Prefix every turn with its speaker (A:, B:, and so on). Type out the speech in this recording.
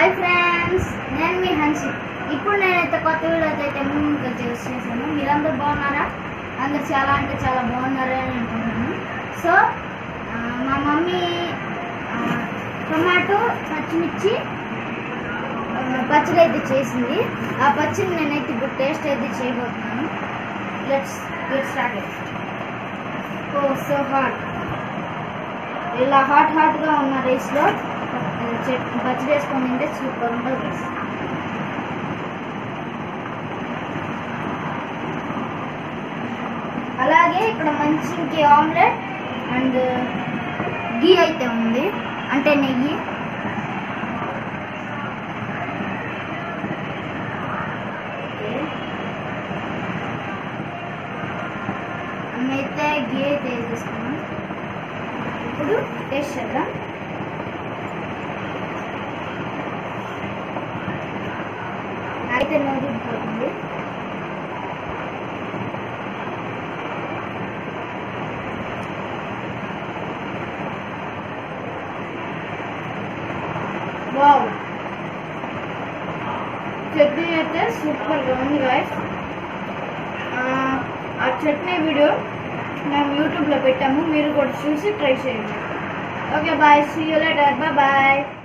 A: Hi friends నేను మీ హన్సి ఇప్పుడు నేనైతే కొత్త వీడియోతో అయితే మీ ముందుకు వచ్చి వచ్చేసాను మీరందరూ బాగున్నారా అందరు చాలా అంటే చాలా బాగున్నారా అని అనుకుంటున్నాను సో ఆ, మా మమ్మీ ఆ, టొమాటో పచ్చిమిర్చి ఆ, పచ్చడి అయితే చేసింది ఆ పచ్చడి నేనైతే ఇప్పుడు టేస్ట్ అయితే చేయబోతున్నాను let's get started oh so hot ఇలా హాట్ హాట్గా ఉన్న రైస్లో పచ్చడి వేసుకొని తింటే సూపర్ ఉంటుంది రైస్ అలాగే ఇక్కడ మంచికి ఆమ్లెట్ అండ్ గీ అయితే ఉంది అంటే నెయ్యి ఓకే. అయితే గీ అయితే వేసేసుకున్నాం ఇప్పుడు టేస్ట్ చేద్దాం అయితే నోరు పోతుంది వావ్ చట్నీ అయితే సూపర్గా ఉంది గాయస్ ఆ చట్నీ వీడియో మేము యూట్యూబ్లో పెట్టాము మీరు కూడా చూసి ట్రై చేయండి okay bye see you later bye bye